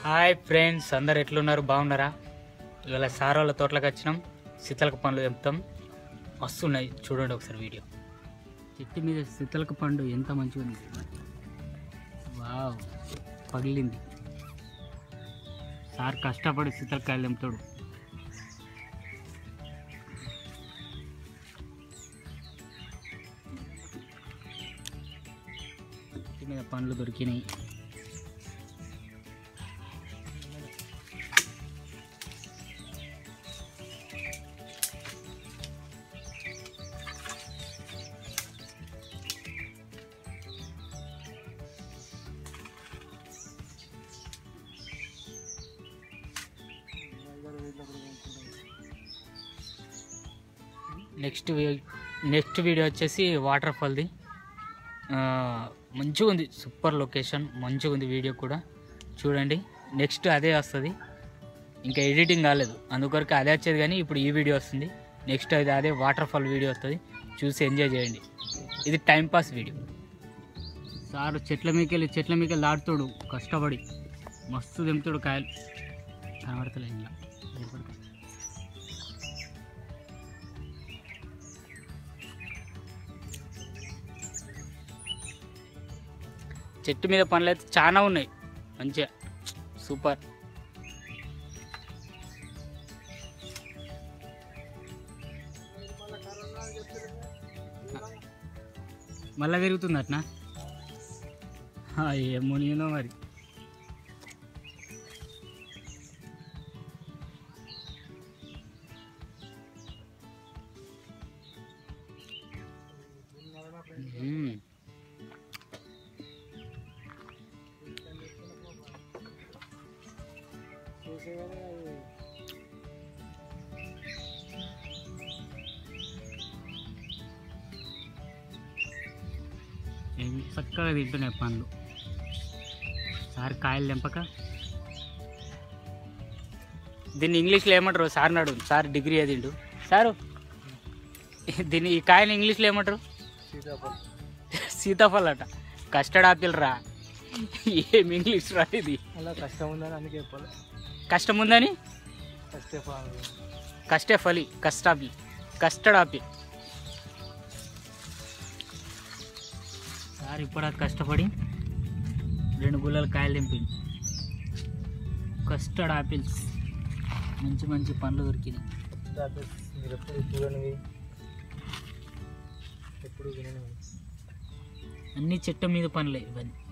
Hi friends అందరు ఎట్లున్నారు బాగున్నారా ఇవాళ సార్ వాళ్ళ తోటలోకి వచ్చినాం శీతలక పండ్లు తెంపుతాం మస్తు ఉన్నాయి చూడండి ఒకసారి వీడియో చెట్టు మీద శీతలక పండు ఎంత మంచిగా ఉంది వావ్ పగిలింది సార్ కష్టపడి శీతలకాయలు తెంపుతాడు చెట్టు మీద పండ్లు దొరికినాయి నెక్స్ట్ నెక్స్ట్ వీడియో వచ్చేసి వాటర్ ఫాల్ది మంచిగా ఉంది సూపర్ లొకేషన్ మంచిగా ఉంది వీడియో కూడా చూడండి నెక్స్ట్ అదే వస్తుంది ఇంకా ఎడిటింగ్ కాలేదు అందుకొరకు అదే వచ్చేది కానీ ఇప్పుడు ఈ వీడియో వస్తుంది నెక్స్ట్ అది అదే వాటర్ ఫాల్ వీడియో వస్తుంది చూసి ఎంజాయ్ చేయండి ఇది టైం పాస్ వీడియో సార్ చెట్ల మీకెళ్ళి చెట్ల మీకెళ్ళి దాటుతాడు కష్టపడి మస్తు తెంపుతాడు కాయలు కనబడతలే ఇంకా భయపడతా. చెట్టు మీద పనులు అయితే చాలా ఉన్నాయి మంచిగా సూపర్ మళ్ళా పెరుగుతుంది అట్నా ఏమో నేను మరి మ్మ్. ఏం చక్కగా తింటున్నాయి పండ్లు సార్ కాయలు తెంపక దీన్ని ఇంగ్లీష్లో ఏమంటారు సార్ నాడు సార్ డిగ్రీ అదిండు సారు దీన్ని ఈ కాయని ఇంగ్లీష్లో ఏమంటారు సీతాఫల్ అట కస్టర్డ్ ఆపిల్ రా ఏం ఇంగ్లీష్ రా ఇది అలా కష్టం ఉందని అందుకే చెప్పాలి కష్టం ఉందని కష్టే కష్టే ఫలి కస్టాపిల్ కస్టర్డ్ ఆపిల్ సార్ ఇప్పుడు అది కష్టపడి రెండు గుల్లల కాయలు తెంపింది కస్టర్డ్ ఆపిల్స్ మంచి మంచి పండ్లు దొరికినాయి మీరు ఎప్పుడు చూడనివి ఎప్పుడు విననివి అన్ని చెట్టు మీద పనులే ఇవన్నీ